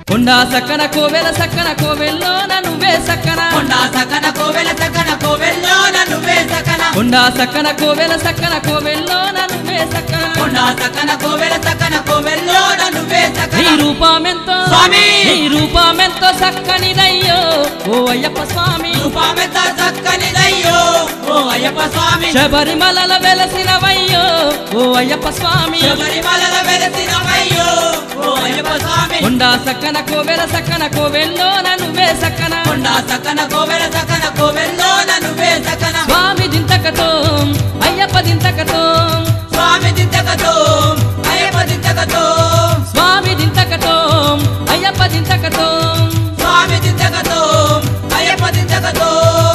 కొండా సక్కన కోవెల సక్కన కోవెల్లో నువ్వే సక్కన కొండా సకన కోవెల సకన కోవెల్లో నువ్వే సకన కొండా సక్కన కోవెల సక్కన కోవెల్లో నువ్వే సక్కన కొండా సకన కోవెల సకన కోవెల్లో నువ్వే నీ సకన రూపమెంతో స్వామి! నీ రూపమెంతో సక్కనిదయ్యో ఓ అయ్యప్ప స్వామి రూపమెత్త చక్కనిదయ్యో ఓ అయ్యప్ప స్వామి శబరిమలల వెలసినవయ్యో ఓ అయ్యప్ప స్వామి శబరిమలల వెలసినవయ్యో ఓ అయ్యప్ప స్వామి కొండా సక్కన కోవెల సక్కన కోవెల్లో నువ్వే సక్కన కొండా సకన కోవెల సకన కోవెల్లో నువ్వే సకన స్వామి దింతకతో అయ్యప్ప దింతకతో స్వామి దిద్దకతో అయ్యప్ప దిద్దకతో స్వామి దింతకతో అయ్యప్ప దింతకతో స్వామి దిద్దకతో అయ్యప్ప దిద్దకతో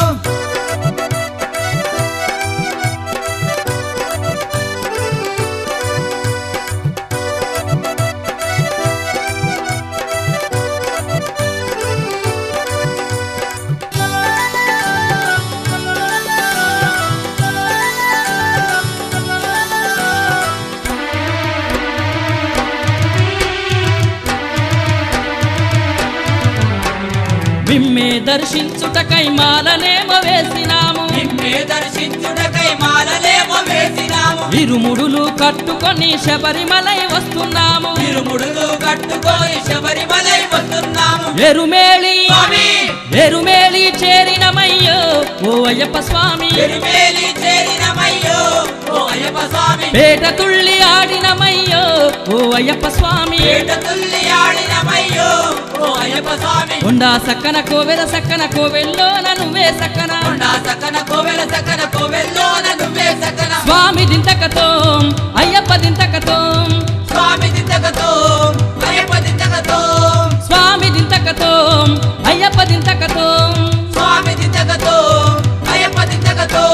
మిమ్మే దర్శించుటకై మాలనేమో వేసినాము నిన్నే దర్శించుటకై మాలలేమో వేసినాము ఇరుముడులు కట్టుకొని శబరిమలై వస్తున్నాము తిరుముడులు కట్టుకొని శబరిమలై వస్తున్నాము ఎరుమేళి స్వామి ఎరుమేళి చేరినమయ్యో ఓ అయ్యప్ప స్వామి ఎరుమేలి చేరినమయ్యో ఓ అయ్యప్ప స్వామి పేట తుళ్ళి ఆడినమయ్యో ఓ అయ్యప్ప స్వామి పేట తుల్లి ఆడినమయ్యో ఓ అయ్యప్ప స్వామి కొండా సక్కన కోవెల సక్కన కోవెల్లో నువ్వే సక్కన కొండా సకన కోవెల సకన కోవెల్లో నువ్వే సకన స్వామి దింతకతో అయ్యప్ప దింతకతో స్వామి దిద్దకతో అయ్యప్ప దిద్దకతో స్వామి దింతకతో అయ్యప్ప దింతకతో స్వామి దిద్దకతో అయ్యప్ప దిద్దకతో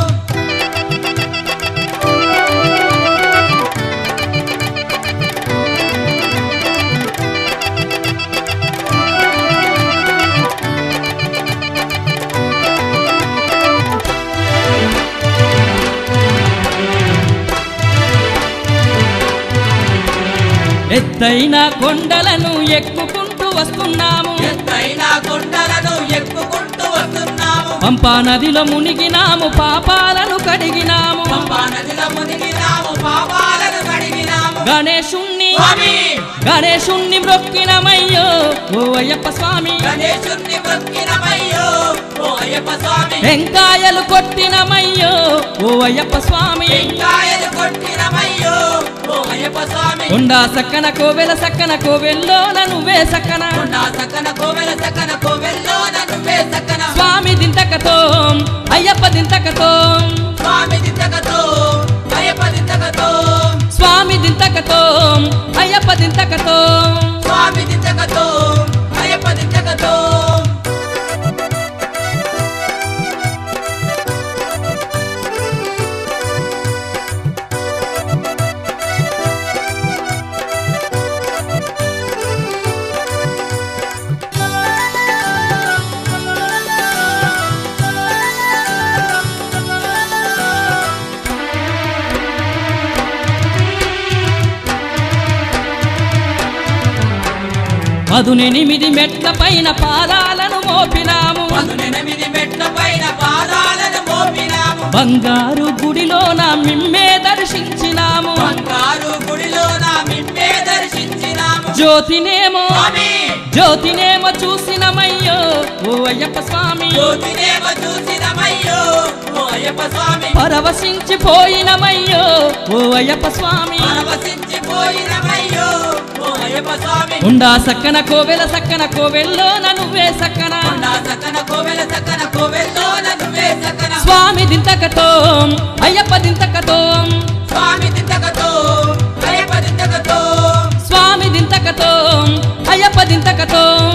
ఎత్తైన కొండలను ఎక్కుకుంటూ వస్తున్నాము ఎత్తైన కొండలను ఎక్కుకుంటూ వస్తున్నాము పంపా నదిలో మునిగినాము పాపాలను కడిగినాము పంపా నదిలో మునిగినాము పాపాలను కడిగినాము గణేశుణ్ణి స్వామి గణేశుణ్ణి మ్రొక్కినమయ్యో ఓ అయ్యప్ప స్వామి గణేశుణ్ణి మొక్కినమయ్యో ఓ అయ్యప్ప స్వామి వెంకాయలు కొట్టినమయ్యో ఓ అయ్యప్ప స్వామి వెంకాయలు కొట్టినమయ్యో ఓ అయ్యప్ప స్వామి కొండా సక్కన కోవెల సక్కన కోవెల్లో నువ్వే సక్కన కొండా సకన కోవెల సకన కోవెల్లో నువ్వే సకన స్వామి దింతకతో అయ్యప్ప దింతకతో స్వామి దిద్దకతో అయ్యప్ప దిద్దకతో స్వామి దింతకతో అయ్యప్ప దింతకతో స్వామి దిద్దకతో అయ్యప్ప దిద్దకతో పదునెనిమిది మెట్ల పైన పాదాలను మోపినాము పదునెనిమిది మెట్ల పైన పాదాలను మోపినాము బంగారు గుడిలో నా మిమ్మే దర్శించినాము బంగారు గుడిలో నా మిమ్మే దర్శించినాము జ్యోతినేమో స్వామి జ్యోతినేమో చూసినమయ్యో ఓ అయ్యప్ప స్వామి జ్యోతినేమ చూసినమయ్యో ఓ అయ్యప్ప స్వామి పరవశించిపోయినమయ్యో ఓ అయ్యప్ప స్వామి పరవశించిపోయినమయ్యో ఓ అయ్యప్ప స్వామి ఉండా సక్కన కోవెల సక్కన కోవెల్లో నువ్వే సక్కన కొండా సకన కోవెల సకన కోవెల్లో నువ్వే సకన స్వామి దింతకతో అయ్యప్ప దింతకతో స్వామి దిద్దకతో అయ్యప్ప దిద్దకతో స్వామి దింతకతో అయ్యప్ప దింతకతో